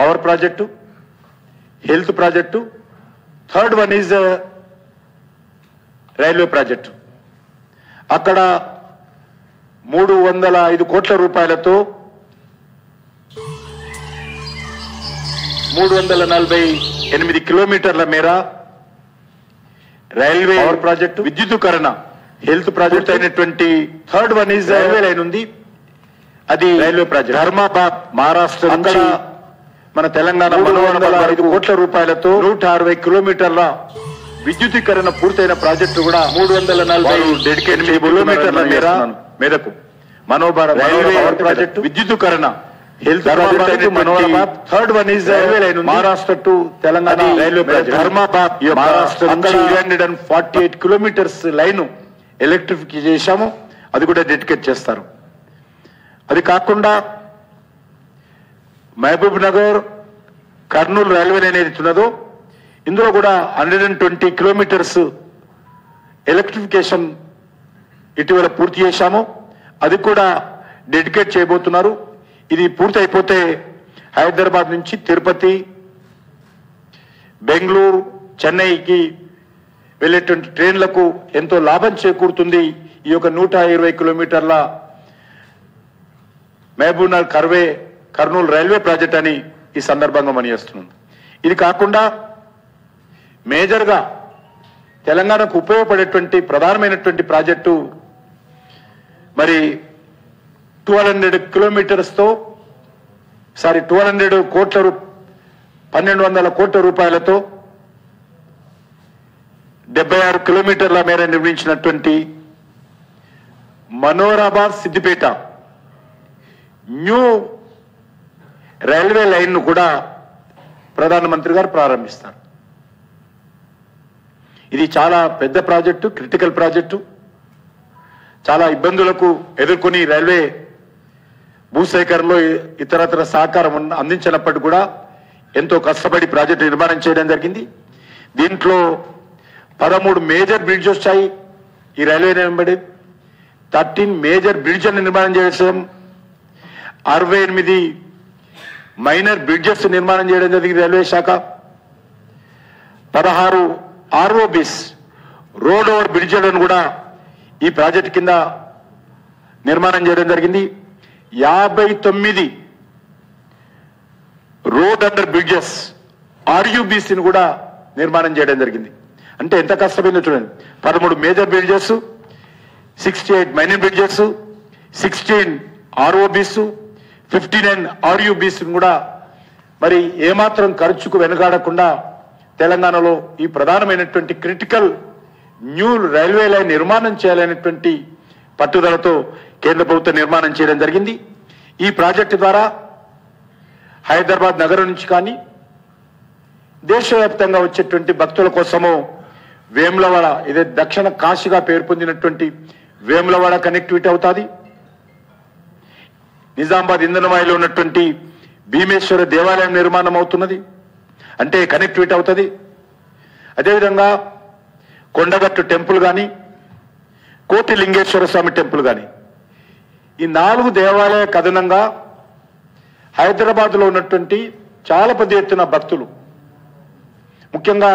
Power project health project third one is railway project అక్కడ మూడు వందల ఐదు కోట్ల రూపాయలతో మూడు వందల నలభై ఎనిమిది కిలోమీటర్ల మేర రైల్వే పవర్ ప్రాజెక్టు విద్యుతీకరణ హెల్త్ ప్రాజెక్ట్ అయినటువంటి third one is railway line ఉంది అది రైల్వే ప్రాజెక్ట్ ధర్మాబాద్ మహారాష్ట్ర నుంచి మన తెలంగాణ మూడు వందల ఐదు కోట్ల రూపాయలతో నూట అరవై కిలోమీటర్ల విద్యుతీకరణ పూర్తయిన ప్రాజెక్టు కూడా మూడు వందల నలభై డెడికేట్ కిలోమీటర్ల మేర మేరకు మనోభారత్ రైల్వే ప్రాజెక్టు విద్యుతీకరణ health project Manoharabad third one is railway line Maharashtra to Telangana railway project Dharmabad Maharashtra నుంచి three hundred and forty eight kilometres line ఎలక్ట్రిఫిక్ చేశాము అది కూడా డెడికేట్ చేస్తారు అది కాకుండా Mahbubnagar Kurnool railway line ఏదైతే ఉన్నదో ఇందులో కూడా hundred and twenty kilometres electrification ఇటీవల పూర్తి చేశాము అది కూడా డెడికేట్ చేయబోతున్నారు ఇది పూర్తి అయిపోతే హైదరాబాద్ నుంచి తిరుపతి బెంగళూరు చెన్నైకి వెళ్ళేటువంటి ట్రైన్లకు ఎంతో లాభం చేకూరుతుంది ఈ యొక్క నూట ఇరవై కిలోమీటర్ల మహబూబ్నగర్ కర్వే కర్నూలు రైల్వే ప్రాజెక్ట్ అని ఈ సందర్భంగా మనియేస్తున్నాను ఇది కాకుండా మేజర్గా తెలంగాణకు ఉపయోగపడేటువంటి ప్రధానమైనటువంటి ప్రాజెక్టు మరి ట్వెల్వ్ హండ్రెడ్ కిలోమీటర్స్తో సారీ ట్వెల్వ్ హండ్రెడ్ కోట్ల రూ పన్నెండు వందల కోట్ల రూపాయలతో డెబ్బై ఆరు కిలోమీటర్ల మేర నిర్మించినటువంటి Manoharabad Siddipet new railway line ను కూడా ప్రధానమంత్రి గారు ప్రారంభిస్తారు ఇది చాలా పెద్ద ప్రాజెక్టు క్రిటికల్ ప్రాజెక్టు చాలా ఇబ్బందులకు ఎదుర్కొని రైల్వే భూసేకరణలో ఇతరతర సహకారం ఉన్న- అందించినప్పటికీ కూడా ఎంతో కష్టపడి ప్రాజెక్టు నిర్మాణం చేయడం జరిగింది దీంట్లో పదమూడు మేజర్ బ్రిడ్జ్ వచ్చాయి ఈ రైల్వే వెంబడి థర్టీన్ మేజర్ బ్రిడ్జ్లను నిర్మాణం చేసాం అరవై ఎనిమిది మైనర్ బ్రిడ్జెస్ నిర్మాణం చేయడం జరిగింది రైల్వే శాఖ పదహారు ఆర్ఓబిస్ రోడ్ ఓవర్ బ్రిడ్జ్లను కూడా ఈ ప్రాజెక్ట్ కింద నిర్మాణం చేయడం జరిగింది యాభై తొమ్మిది రోడ్ అండర్ బ్రిడ్జెస్ ఆర్యుబిసిని కూడా నిర్మాణం చేయడం జరిగింది అంటే ఎంత కష్టమైందో చూడండి పదమూడు major bridges sixty eight minor bridges sixteen ROBs fifty nine RUBs కూడా మరి ఏమాత్రం ఖర్చుకు వెనుకాడకుండా తెలంగాణలో ఈ ప్రధానమైనటువంటి క్రిటికల్ న్యూ రైల్వే లైన్ నిర్మాణం చేయాలనేటువంటి పట్టుదలతో కేంద్ర ప్రభుత్వం నిర్మాణం చేయడం జరిగింది ఈ ప్రాజెక్టు ద్వారా హైదరాబాద్ నగరం నుంచి కానీ దేశవ్యాప్తంగా వచ్చేటువంటి భక్తుల కోసము వేములవాడ ఇదే దక్షిణ కాశీగా పేరు పొందినటువంటి వేములవాడ కనెక్టివిటీ అవుతుంది నిజామాబాద్ ఇంధనవాయిలో ఉన్నటువంటి భీమేశ్వర దేవాలయం నిర్మాణం అవుతున్నది అంటే కనెక్టివిటీ అవుతుంది అదేవిధంగా కొండగట్టు టెంపుల్ కానీ కోటి లింగేశ్వర స్వామి టెంపుల్ కానీ ఈ నాలుగు దేవాలయ కథనంగా హైదరాబాద్లో ఉన్నటువంటి చాలా పెద్ద ఎత్తున భక్తులు ముఖ్యంగా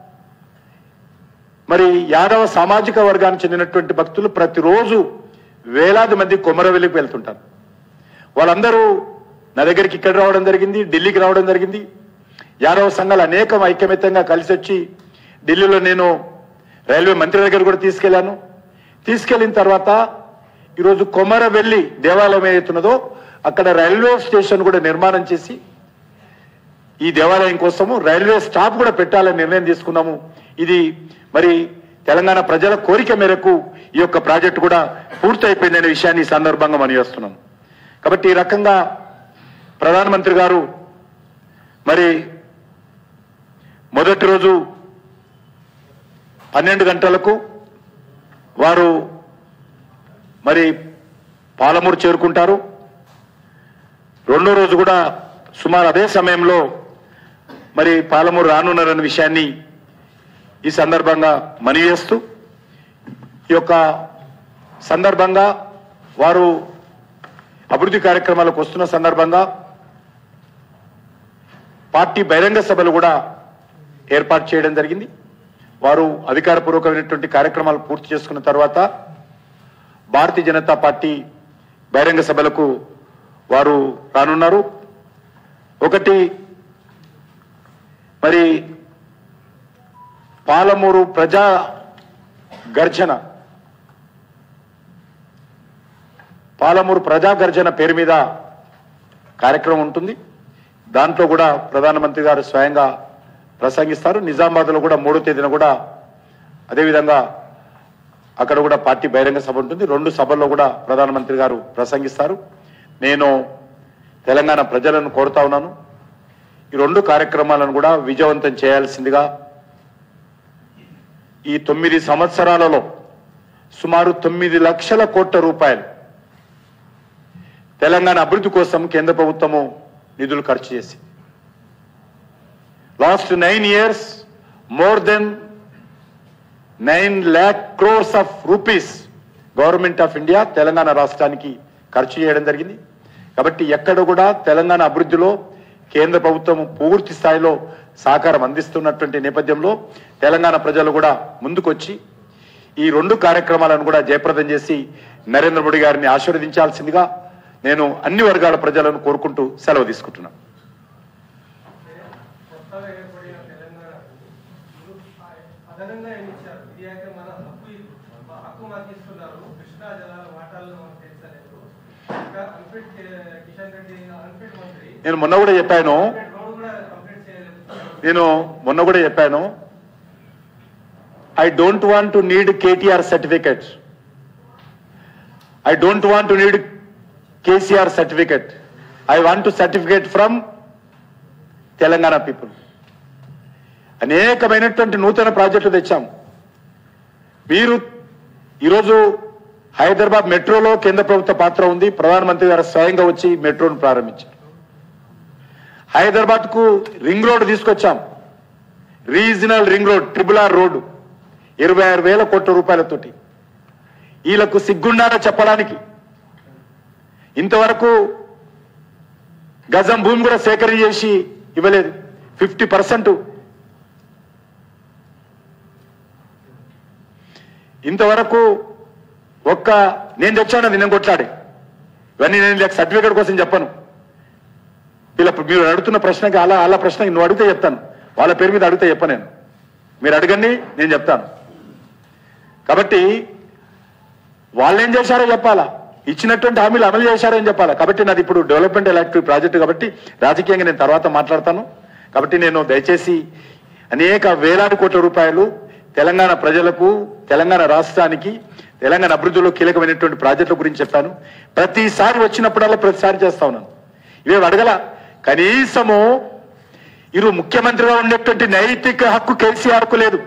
మరి యాదవ సామాజిక వర్గానికి చెందినటువంటి భక్తులు ప్రతిరోజు వేలాది మంది కొమరవెల్లికి వెళ్తుంటారు వాళ్ళందరూ నా దగ్గరికి ఇక్కడ రావడం జరిగింది ఢిల్లీకి రావడం జరిగింది యాదవ సంఘాలు అనేకం ఐక్యమితంగా కలిసి వచ్చి ఢిల్లీలో నేను రైల్వే మంత్రి దగ్గర కూడా తీసుకెళ్లాను తీసుకెళ్లిన తర్వాత ఈరోజు కొమరవెల్లి దేవాలయం ఏదైతున్నదో అక్కడ రైల్వే స్టేషన్ కూడా నిర్మాణం చేసి ఈ దేవాలయం కోసము రైల్వే స్టాప్ కూడా పెట్టాలని నిర్ణయం తీసుకున్నాము ఇది మరి తెలంగాణ ప్రజల కోరిక మేరకు ఈ యొక్క ప్రాజెక్టు కూడా పూర్తయిపోయిందనే విషయాన్ని ఈ సందర్భంగా మనం చేస్తున్నాం కాబట్టి ఈ రకంగా ప్రధానమంత్రి గారు మరి మొదటి రోజు పన్నెండు గంటలకు వారు మరి పాలమూరు చేరుకుంటారు రెండో రోజు కూడా సుమారు అదే సమయంలో మరి పాలమూరు రానున్నారన్న విషయాన్ని ఈ సందర్భంగా మనవి చేస్తూ ఈ యొక్క సందర్భంగా వారు అభివృద్ధి కార్యక్రమాలకు వస్తున్న సందర్భంగా పార్టీ బహిరంగ సభలు కూడా ఏర్పాటు చేయడం జరిగింది వారు అధికారపూర్వకమైనటువంటి కార్యక్రమాలు పూర్తి చేసుకున్న తర్వాత భారతీయ జనతా పార్టీ బహిరంగ సభలకు వారు రానున్నారు ఒకటి మరి పాలమూరు ప్రజా గర్జన పాలమూరు ప్రజా గర్జన పేరు మీద కార్యక్రమం ఉంటుంది దాంట్లో కూడా ప్రధానమంత్రి గారు స్వయంగా ప్రసంగిస్తారు నిజామాబాద్లో కూడా మూడో తేదీన కూడా అదేవిధంగా అక్కడ కూడా పార్టీ బహిరంగ సభ ఉంటుంది రెండు సభల్లో కూడా ప్రధానమంత్రి గారు ప్రసంగిస్తారు నేను తెలంగాణ ప్రజలను కోరుతా ఉన్నాను ఈ రెండు కార్యక్రమాలను కూడా విజయవంతం చేయాల్సిందిగా ఈ తొమ్మిది సంవత్సరాలలో సుమారు తొమ్మిది లక్షల కోట్ల రూపాయలు తెలంగాణ అభివృద్ధి కోసం కేంద్ర ప్రభుత్వము నిధులు ఖర్చు చేసి last nine years more than nine lakh crores of rupees government of India Telangana రాష్ట్రానికి ఖర్చు చేయడం జరిగింది కాబట్టి ఎక్కడ కూడా తెలంగాణ అభివృద్ధిలో కేంద్ర ప్రభుత్వం పూర్తి స్థాయిలో సహకారం అందిస్తున్నటువంటి నేపథ్యంలో తెలంగాణ ప్రజలు కూడా ముందుకొచ్చి ఈ రెండు కార్యక్రమాలను కూడా జయప్రదం చేసి నరేంద్ర మోడీ గారిని ఆశీర్వదించాల్సిందిగా నేను అన్ని వర్గాల ప్రజలను కోరుకుంటూ సెలవు తీసుకుంటున్నాను కొత్తగా ఏర్పడిన తెలంగాణ మీరు అదనంగా ఏమి ఇచ్చారు ఇది అయితే మన హక్కు ఇది. మా హక్కు మాకు ఇస్తున్నారు కృష్ణా జలాల వాటాలను మాకు తెలుసలేదు ఇంకా అన్ఫిట్ చే- కిషన్ రెడ్డి అన్ఫిట్ మంత్రి నేను మొన్న కూడా చెప్పాను అన్ఫిట్ రోడ్ కూడా కంప్లీట్ చేయలేదు నేను మొన్న కూడా చెప్పాను I don't want to need KTR certificate I don't want to need KCR certificate I want to certificate from Telangana people అనేకమైనటువంటి నూతన ప్రాజెక్టులు తెచ్చాం మీరు ఈరోజు హైదరాబాద్ మెట్రోలో కేంద్ర ప్రభుత్వ పాత్ర ఉంది ప్రధానమంత్రి గారు స్వయంగా వచ్చి మెట్రోను ప్రారంభించారు హైదరాబాద్ కు రింగ్ రోడ్ తీసుకొచ్చాం regional ring road triple R road ఇరవై ఆరు వేల కోట్ల రూపాయలతోటి వీళ్ళకు సిగ్గుండాలో చెప్పడానికి ఇంతవరకు గజం భూమి కూడా సేకరణ చేసి ఇవ్వలేదు ఫిఫ్టీ పర్సెంట్ ఇంతవరకు ఒక్క నేను తెచ్చాను అది నేను కొట్లాడి ఇవన్నీ నేను సర్టిఫికేట్ కోసం చెప్పను వీళ్ళ మీరు అడుగుతున్న ప్రశ్నకి అలా అలా ప్రశ్న నువ్వు అడిగితే చెప్తాను వాళ్ళ పేరు మీద అడిగితే చెప్పను నేను మీరు అడగండి నేను చెప్తాను కాబట్టి వాళ్ళు ఏం చేశారో చెప్పాలా ఇచ్చినటువంటి హామీలు అమలు చేశారో అని చెప్పాలా కాబట్టి నాది ఇప్పుడు డెవలప్మెంట్ ఎలక్టివ్ ప్రాజెక్టు కాబట్టి రాజకీయంగా నేను తర్వాత మాట్లాడతాను కాబట్టి నేను దయచేసి అనేక వేలాది కోట్ల రూపాయలు తెలంగాణ ప్రజలకు తెలంగాణ రాష్ట్రానికి తెలంగాణ అభివృద్ధిలో కీలకమైనటువంటి ప్రాజెక్టుల గురించి చెప్పాను ప్రతిసారి వచ్చినప్పుడల్లా ప్రతిసారి చేస్తా ఉన్నాను ఇవే అడగల కనీసము ఇరు ముఖ్యమంత్రిగా ఉండేటువంటి నైతిక హక్కు కేసీఆర్కు లేదు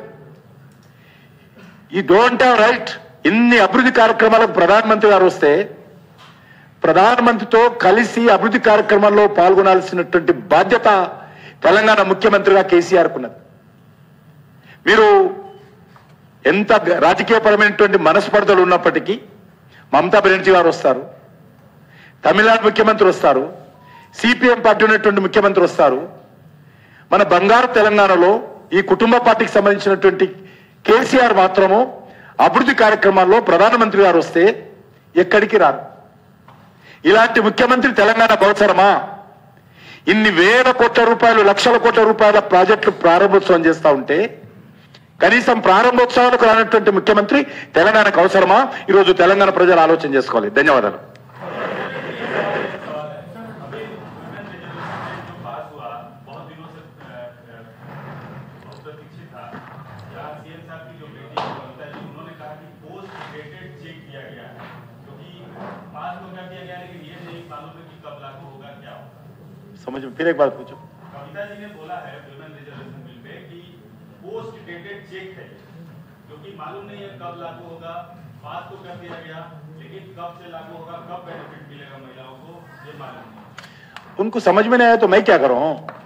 ఈ డోంట్ హ్యావ్ రైట్ ఇన్ని అభివృద్ధి కార్యక్రమాలకు ప్రధానమంత్రి గారు వస్తే ప్రధానమంత్రితో కలిసి అభివృద్ధి కార్యక్రమాల్లో పాల్గొనాల్సినటువంటి బాధ్యత తెలంగాణ ముఖ్యమంత్రిగా కేసీఆర్ ఉన్నది మీరు ఎంత గ- రాజకీయపరమైనటువంటి మనస్పర్ధలు ఉన్నప్పటికీ మమతా బెనర్జీ గారు వస్తారు తమిళనాడు ముఖ్యమంత్రి వస్తారు సిపిఎం పార్టీ ఉన్నటువంటి ముఖ్యమంత్రి వస్తారు మన బంగారు తెలంగాణలో ఈ కుటుంబ పార్టీకి సంబంధించినటువంటి కేసీఆర్ మాత్రము అభివృద్ధి కార్యక్రమాల్లో ప్రధానమంత్రి గారు వస్తే ఎక్కడికి రారు ఇలాంటి ముఖ్యమంత్రి తెలంగాణకు అవసరమా ఇన్ని వేల కోట్ల రూపాయలు లక్షల కోట్ల రూపాయల ప్రాజెక్టులు ప్రారంభోత్సవం చేస్తా ఉంటే కనీసం ప్రారంభోత్సవాలకు రానటువంటి ముఖ్యమంత్రి తెలంగాణకు అవసరమా ఈరోజు తెలంగాణ ప్రజలు ఆలోచన చేసుకోవాలి ధన్యవాదాలు अभी वुमेन रिजर्वेशन जो पास हुआ बहुत दिनों से अ, अ, बहुत प्रतीक्षित था यहाँ सीएम साहब की जो बेटी है ममता जी उन्होंने कहा कि पोस्ट डेटेड चेक किया गया है क्योंकि पास तो कर दिया गया लेकिन ये नहीं मालूम है कि कब लागू होगा क्या होगा समझ में फिर एक बार पूछो कविता जी ने बोला है वुमेन रिजर्वेशन बिल पे कि पोस्ट डेटेड चेक है क्योंकि मालूम नहीं है कब लागू होगा पास तो कर दिया गया लेकिन कब से लागू होगा कब बेनिफिट मिलेगा महिलाओं को ये मालूम नहीं उनको समझ में नहीं आया तो मैं क्या करूं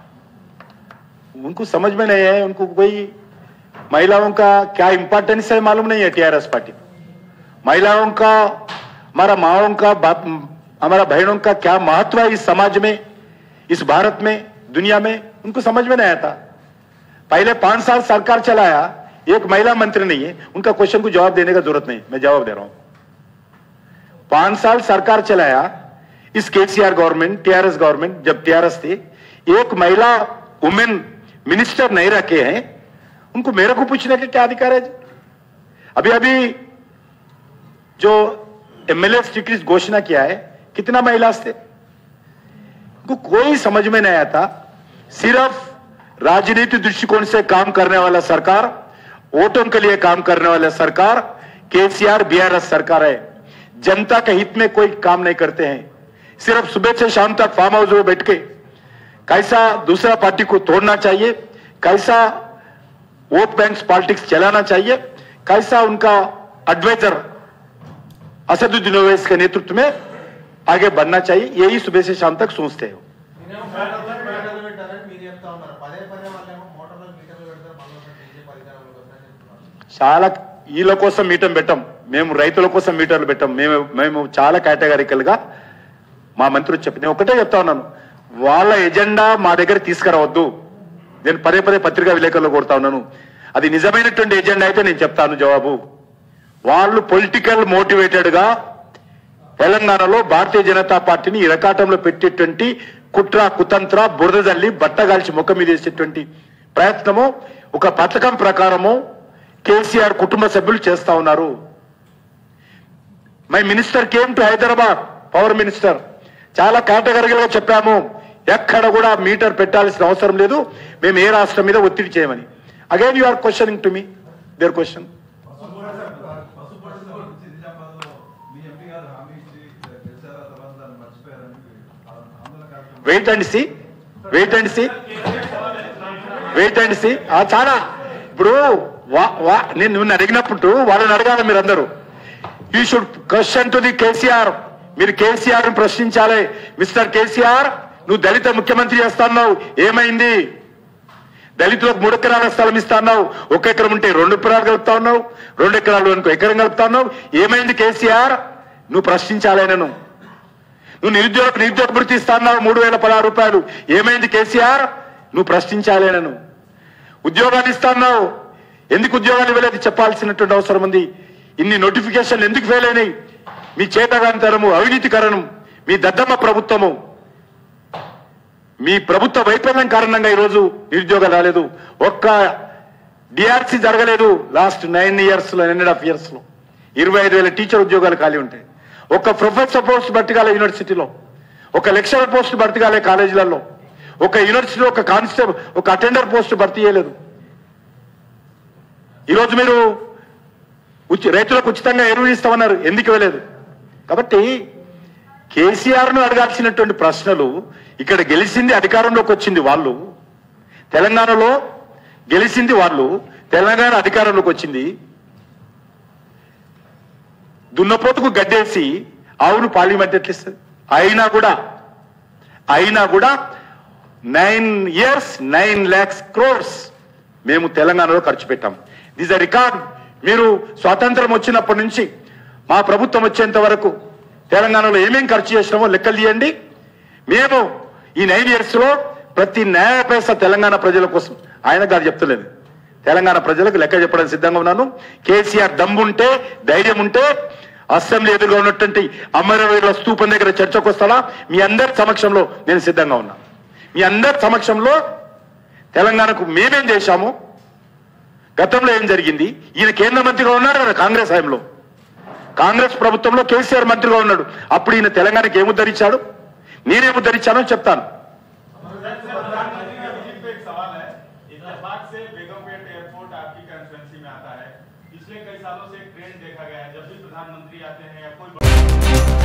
उनको समझ में नहीं है उनको कोई महिलाओं का क्या इंपॉर्टेंस है मालूम नहीं है टीआरएस पार्टी को। महिलाओं का हमारा माओं का बाप हमारा बहनों का क्या महत्व है इस समाज में इस भारत में दुनिया में उनको समझ में नहीं आता पहले पांच साल सरकार चलाया एक महिला मंत्री नहीं है उनका क्वेश्चन को जवाब देने का जरूरत नहीं मैं जवाब दे रहा हूं पांच साल सरकार चलाया इस केसीआर गवर्नमेंट टीआरएस गवर्नमेंट जब टीआरएस थी एक महिला वुमेन मिनिस्टर नहीं रखे हैं उनको मेरे को पूछने के क्या अधिकार है जी? अभी अभी जो एमएलए टिकट घोषणा किया है कितना महिला थे को कोई समझ में नहीं आता सिर्फ राजनीति दृष्टिकोण से काम करने वाला सरकार वोटों के लिए काम करने वाला सरकार केसीआर बीआरएस सरकार है जनता के हित में कोई काम नहीं करते हैं सिर्फ सुबह से शाम तक फार्म हाउस में बैठ के कैसा दूसरा पार्टी को तोड़ना चाहिए कैसा वोट बैंक पॉलिटिक्स चलाना चाहिए कैसा उनका एडवाइजर असदुद्दीन ओवैसी के नेतृत्व में आगे बढ़ना चाहिए यही सुबह से शाम तक सोचते हो మీరేమో మోటార్లో మీటర్లు పెట్టారని మీరు చెప్తా ఉన్నారు పదే పదే వాళ్ళేమో మోటార్లో మీటర్లు పెడతారు మళ్ళీ ఒకసారి డీజే పరికరాలకు వస్తారని చెప్తున్నారు చాలా వీళ్ళ కోసం మీటం పెట్టాం మేము రైతుల కోసం మీటర్లు పెట్టాం మేము మేము చాలా కేటగారికల్ గా మా మంత్రులు చెప్పి నేను ఒకటే చెప్తా ఉన్నాను వాళ్ళ ఎజెండా మా దగ్గర తీసుకురావద్దు నేను పదే పదే పత్రికా విలేకరులు కొడతా ఉన్నాను అది నిజమైనటువంటి ఎజెండా అయితే నేను చెప్తాను జవాబు వాళ్ళు పొలిటికల్ మోటివేటెడ్ గా తెలంగాణలో భారతీయ జనతా పార్టీని ఇరకాటంలో పెట్టేటువంటి కుట్ర కుతంత్ర బురద జల్లి బట్టగాల్చి ముఖం మీద వేసేటువంటి ప్రయత్నము ఒక పథకం ప్రకారము కేసీఆర్ కుటుంబ సభ్యులు చేస్తా ఉన్నారు my minister came to Hyderabad power minister చాలా కేటగిరిగా చెప్పాము ఎక్కడ కూడా మీటర్ పెట్టాల్సిన అవసరం లేదు మేము ఏ రాష్ట్రం మీద ఒత్తిడి చేయమని again you are questioning to me there question పశుపక్షుల గురించి నిజామాబాద్లో మీ ఎంపీ గారు హామీ ఇచ్చి గెలిచారా తర్వాత దాన్ని మర్చిపోయారని ఆందోళన కార్యక్రమం wait and see wait and see wait and see చాలా ఇప్పుడు వా- వా- నేను నిన్ను అడిగినప్పుడు వాళ్ళని అడగాలి మీరందరూ you should question to the KCR మీరు కేసీఆర్ ప్రశ్నించాలి మిస్టర్ కేసీఆర్ నువ్వు దళిత ముఖ్యమంత్రి చేస్తున్నావు ఏమైంది దళితులకు మూడు ఎకరాల స్థలం ఇస్తా ఉన్నావు ఒక ఎకరం ఉంటే రెండు ఎకరాలు కలుపుతా ఉన్నావు రెండు ఎకరాలు అనుకో ఎకరం కలుపుతా ఉన్నావు ఏమైంది కేసీఆర్ నువ్వు ప్రశ్నించాలి నన్ను నువ్వు నిరుద్యోగ నిరుద్యోగ వృత్తి ఇస్తాన్నావు మూడు వేల పదహారు రూపాయలు ఏమైంది కేసీఆర్ నువ్వు ప్రశ్నించాలి నన్ను ఉద్యోగాలు ఇస్తాన్నావు ఎందుకు ఉద్యోగాలు ఇవ్వలేదు చెప్పాల్సినటువంటి అవసరం ఉంది ఇన్ని నోటిఫికేషన్లు ఎందుకు ఫెయిల్ అయినాయి మీ చేతగాంతరము అవినీతికరణం మీ దద్దమ్మ ప్రభుత్వము మీ ప్రభుత్వ వైఫల్యం కారణంగా ఈరోజు నిరుద్యోగాలు రాలేదు ఒక్క డిఆర్సి జరగలేదు లాస్ట్ నైన్ ఇయర్స్ లో నైన్ అండ్ హాఫ్ ఇయర్స్ లో ఇరవై ఐదు వేల టీచర్ ఉద్యోగాలు ఖాళీ ఉంటాయి ఒక ప్రొఫెసర్ పోస్ట్ భర్తీ కాలే యూనివర్సిటీలో ఒక లెక్చరర్ పోస్ట్ భర్తీ కాలే కాలేజీలలో ఒక యూనివర్సిటీలో ఒక కానిస్టేబుల్ ఒక అటెండర్ పోస్ట్ భర్తీ చేయలేదు ఈరోజు మీరు ఉచి రైతులకు ఉచితంగా ఎరువులు ఇస్తామన్నారు ఎందుకు ఇవ్వలేదు కాబట్టి కేసీఆర్ ను అడగాల్సినటువంటి ప్రశ్నలు ఇక్కడ గెలిచింది అధికారంలోకి వచ్చింది వాళ్ళు తెలంగాణలో గెలిచింది వాళ్ళు తెలంగాణ అధికారంలోకి వచ్చింది దున్నపోతుకు గడ్డేసి ఆవును పార్లమెంట్ ఎట్లా ఇస్తుంది అయినా కూడా అయినా కూడా nine years nine lakhs crores మేము తెలంగాణలో ఖర్చు పెట్టాం దిస్ అ రికార్డ్ మీరు స్వాతంత్రం వచ్చినప్పటి నుంచి మా ప్రభుత్వం వచ్చేంత వరకు తెలంగాణలో ఏమేం ఖర్చు చేసినామో లెక్కలు తీయండి మేము ఈ నైన్ ఇయర్స్ లో ప్రతి న్యాయ పైసా తెలంగాణ ప్రజల కోసం ఆయన గారు చెప్తలేదు తెలంగాణ ప్రజలకు లెక్క చెప్పడానికి సిద్ధంగా ఉన్నాను కేసీఆర్ దమ్ముంటే ధైర్యం ఉంటే అసెంబ్లీ ఎదురుగా ఉన్నటువంటి అమరవీరుల స్తూపం దగ్గర చర్చకు వస్తాడా మీ అందరి సమక్షంలో నేను సిద్ధంగా ఉన్నా మీ అందరి సమక్షంలో తెలంగాణకు మేమేం చేశాము గతంలో ఏం జరిగింది ఈయన కేంద్ర మంత్రిగా ఉన్నాడు కదా కాంగ్రెస్ హయాంలో కాంగ్రెస్ ప్రభుత్వంలో కేసీఆర్ మంత్రిగా ఉన్నాడు అప్పుడు ఈయన తెలంగాణకి ఏం ఉద్ధరించాడు నేనేం ఉద్ధరించానో చెప్తాను प्रधानमंत्री के विजिट पे एक सवाल है इत्तेफाक से बेगमपेट एयरपोर्ट आपकी कंस्टिट्यूंसी में आता है पिछले कई सालों से एक ट्रेंड देखा गया है जब भी प्रधानमंत्री आते हैं या कोई